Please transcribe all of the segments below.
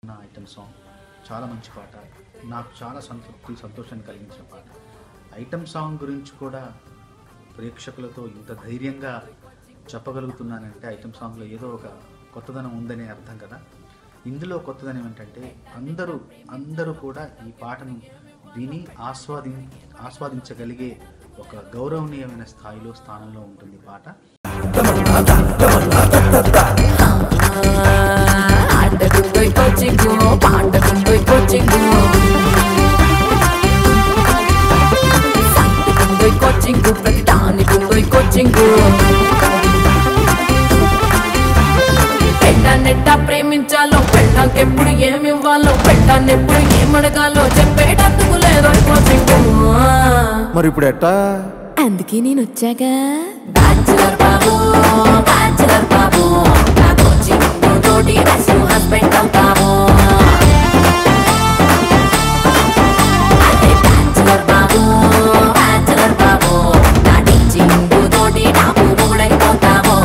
నా item song చాలా మంచి పాట నాకు చాలా సంతృప్తి సంతోషాన్ని కలిగించిన పాట ఐటమ్ సాంగ్ గురించి కూడా ప్రేక్షకులతో ఇంత ధైర్యంగా చెప్పగలుగుతున్నానంటే ఐటమ్ సాంగ్లో ఏదో ఒక కొత్తదనం ఉందనే అర్థం కదా ఇందులో కొత్తదనం ఏంటంటే అందరూ అందరూ కూడా ఈ పాటను విని ఆస్వాది ఆస్వాదించగలిగే ఒక గౌరవనీయమైన స్థాయిలో స్థానంలో ఉంటుంది ఈ పాట ఆటకుందోయ్ కోచింగు పాటకుందోయ్ కోచింగు సంతకుందోయ్ కోచింగు ప్రతి దానికుందోయ్ కోచింగు పెట్టాన్నెట్టా ప్రేమించాలో పెట్టాకెప్పుడు ఏమివ్వాలో పెట్టాన్నెప్పుడు ఏమడగాలో చెప్పేటందుకు లేదో కోచింగు మరి ఇప్పుడు ఎట్టా అందుకే నేను వచ్చాగా బ్యాచులర్ బాబు బ్యాచులర్ బాబు నా కోచింగ్ తోటి రసు హస్బెండ్ అవుతాము అదే బ్యాచులర్ బాబు బ్యాచులర్ బాబు నా టీచింగ్ తోటి నాకు మూడైపోతాము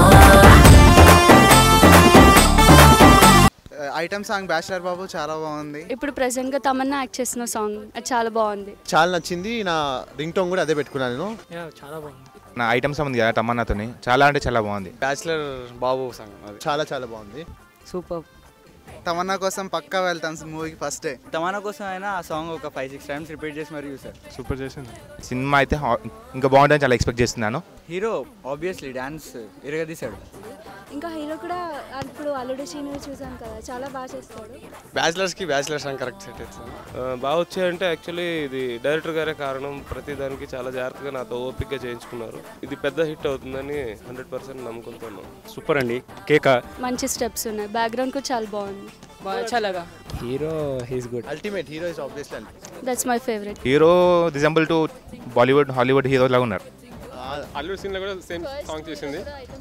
ఐటమ్ సాంగ్ బ్యాచిలర్ బాబు చాలా బాగుంది ఇప్పుడు ప్రెసెంట్గా తమన్నా యాక్ట్ చేసిన సాంగ్ అది చాలా బాగుంది చాలా నచ్చింది నా రింగ్ టోన్ కూడా అదే పెట్టుకున్నాను నేను చాలా బాగుంది నా ఐటమ్స్ ఉంది కదా తమన్నాతోని చాలా అంటే చాలా బాగుంది బ్యాచిలర్ బాబు సాంగ్ అది చాలా చాలా బాగుంది సూపర్ తమన్నా కోసం పక్కా వెళ్తాం మూవీకి ఫస్ట్ డే తమన్నా కోసం అయినా ఆ సాంగ్ ఒక ఫైవ్ సిక్స్ టైమ్స్ రిపీట్ చేసి మరి చూసారు సూపర్ చేసింది సినిమా అయితే హా- ఇంకా బాగుంటుందని చాలా ఎక్స్పెక్ట్ చేస్తున్నాను హీరో ఆబ్వియస్లీ డాన్స్ ఇరగదీశాడు ఇంకా హీరో కూడా ఇప్పుడు అల్లుడు సీనియర్ చూసాను కదా చాలా బాగా చేస్తాడు బ్యాచిలర్స్కి బ్యాచిలర్ సాంగ్ కరెక్ట్ సెట్ అవుతుంది బాగా వచ్చాయంటే యాక్చువల్లీ ఇది డైరెక్టర్ గారే కారణం ప్రతి దానికి చాలా జాగ్రత్తగా నాతో ఓపిక్గా చేయించుకున్నారు ఇది పెద్ద హిట్ అవుతుందని హండ్రెడ్ పర్సెంట్ నమ్ముకుంటున్నాను సూపర్ అండి కేక మంచి స్టెప్స్ ఉన్నాయి బ్యాక్గ్రౌండ్ కూడా చాలా బాగుంది చాలాగా hero he's good ultimate hero is obviously that's my favourite hero resemble to Bollywood Hollywood hero లాగా ఉన్నారు అల్లు సీన్లో కూడా సేమ్ సాంగ్ చేసింది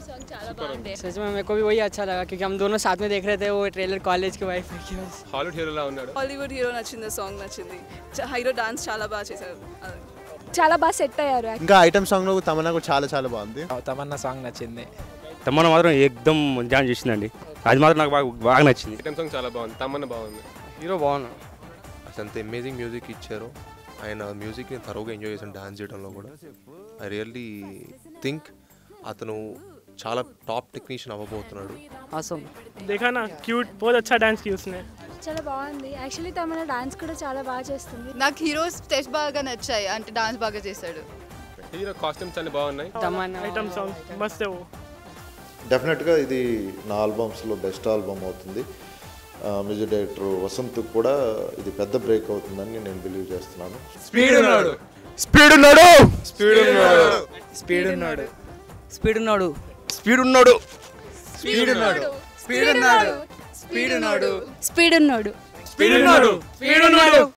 सच में मेरे को भी वही अच्छा लगा क्योंकि हम दोनों साथ में देख रहे थे वो ट्रेलर कॉलेज की वाइफ की హాలీవుడ్ హీరోలా ఉన్నాడు హాలీవుడ్ హీరో నచ్చింది సాంగ్ నచ్చింది చ- హీరో డాన్స్ చాలా బాగా చేశారు అది. చాలా బాగా సెట్ అయ్యారు ఇంకా ఐటమ్ సాంగ్ లో తమన్నా కూడా చాలా చాలా బాగుంది తమన్నా సాంగ్ నచ్చింది తమన్నా మాత్రం ఎక్దమ్ జాన్ చేసిందండి అది మాత్రం నాకు బాగా బాగా నచ్చింది ఐటమ్ సాంగ్ చాలా బాగుంది తమ్మన్న బాగుంది हीरो బాగున్నా అసలు అంత అమేజింగ్ మ్యూజిక్ ఇచ్చారు ఆయన మ్యూజిక్ని తరువుగా ఎంజాయ్ చేశాను డాన్స్ చేయడంలో కూడా ఐ రియల్లీ థింక్ అతను చాలా టాప్ టెక్నీషియన్ అవ్వబోతున్నాడు awesome देखा ना क्यूट बहुत अच्छा डांस किया उसने చాలా బాగుంది యాక్చువల్లీ తమన్నా డాన్స్ కూడా చాలా బాగా చేస్తుంది నాకు హీరో స్టెప్స్ బాగా నచ్చాయి అంటే డాన్స్ బాగా చేశాడు హీరో కాస్ట్యూమ్స్ అన్ని బాగున్నాయి तमन्ना आइटम सॉन्ग मस्त है वो డెఫినెట్గా ఇది నా ఆల్బమ్స్లో బెస్ట్ ఆల్బమ్ అవుతుంది ఆ, మ్యూజిక్ డైరెక్టర్ వసంత్ కూడా ఇది పెద్ద బ్రేక్ అవుతుందని నేను బిలీవ్ చేస్తున్నాను స్పీడ్ ఉన్నాడు స్పీడ్ ఉన్నాడు స్పీడ్ ఉన్నాడు స్పీడ్ ఉన్నాడు స్పీడ్ ఉన్నాడు స్పీడ్ ఉన్నాడు స్పీడ్ ఉన్నాడు స్పీడ్ ఉన్నాడు స్పీడ్ ఉన్నాడు స్పీడ్ ఉన్నాడు స్పీడ్ ఉన్నాడు స్పీడ్ ఉన్నాడు